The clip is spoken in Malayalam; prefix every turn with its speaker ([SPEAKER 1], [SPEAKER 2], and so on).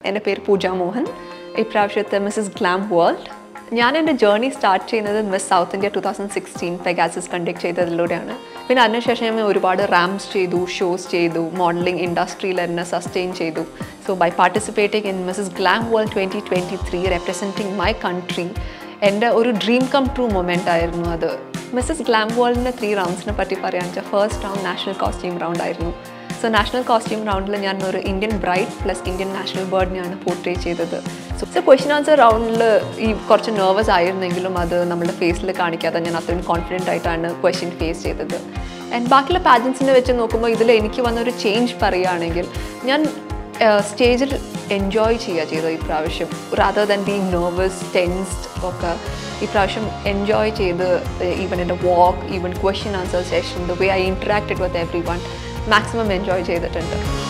[SPEAKER 1] എൻ്റെ പേര് പൂജ മോഹൻ ഇപ്രാവശ്യത്തെ മിസ്സസ് ഗ്ലാം വേൾഡ് ഞാൻ എൻ്റെ ജേർണി സ്റ്റാർട്ട് ചെയ്യുന്നത് miss south India two thousand sixteen Pegasus conduct ചെയ്തതിലൂടെയാണ് പിന്നെ അതിനുശേഷം ഞാൻ ഒരുപാട് റാംസ് ചെയ്തു ഷോസ് ചെയ്തു മോഡലിംഗ് ഇൻഡസ്ട്രിയിൽ എന്നെ സസ്റ്റെയിൻ ചെയ്തു so by participating in Mrs glam world twenty twenty three representing my country എൻ്റെ ഒരു ഡ്രീം കം ട്രൂ മൊമെൻ്റ് ആയിരുന്നു അത് മിസ്സസ് ഗ്ലാം വേൾഡിൻ്റെ ത്രീ റൗണ്ട്സിനെ പറ്റി പറയുകയാണെന്ന് വെച്ചാൽ first round national costume round ആയിരുന്നു സോ നാഷണൽ കോസ്റ്റ്യൂം റൗണ്ടിൽ ഞാൻ ഒരു Indian bride plus Indian national ബേർഡിനെയാണ് പോർട്രേ ചെയ്തത് സോ സോ ക്വസ്റ്റ്യൻ ആൻസർ റൗണ്ടിൽ ഈ കുറച്ച് നെർവസ് ആയിരുന്നെങ്കിലും അത് നമ്മുടെ ഫേസിൽ കാണിക്കാതെ ഞാൻ അത്രയും കോൺഫിഡൻ്റ് ആയിട്ടാണ് ക്വസ്റ്റ്യൻ ഫേസ് ചെയ്തത് ആൻഡ് ബാക്കിയുള്ള പാജൻസിനെ വെച്ച് നോക്കുമ്പോൾ ഇതിൽ എനിക്ക് വന്നൊരു ചേഞ്ച് പറയുകയാണെങ്കിൽ ഞാൻ സ്റ്റേജിൽ എൻജോയ് ചെയ്യുക ചെയ്തത് ഇപ്രാവശ്യം rather than being nervous tensed ഒക്കെ ഇപ്രാവശ്യം എൻജോയ് ചെയ്ത് ഈവൻ എൻ്റെ walk even question answer session the way I interacted with everyone maximum enjoy ചെയ്തിട്ടുണ്ട്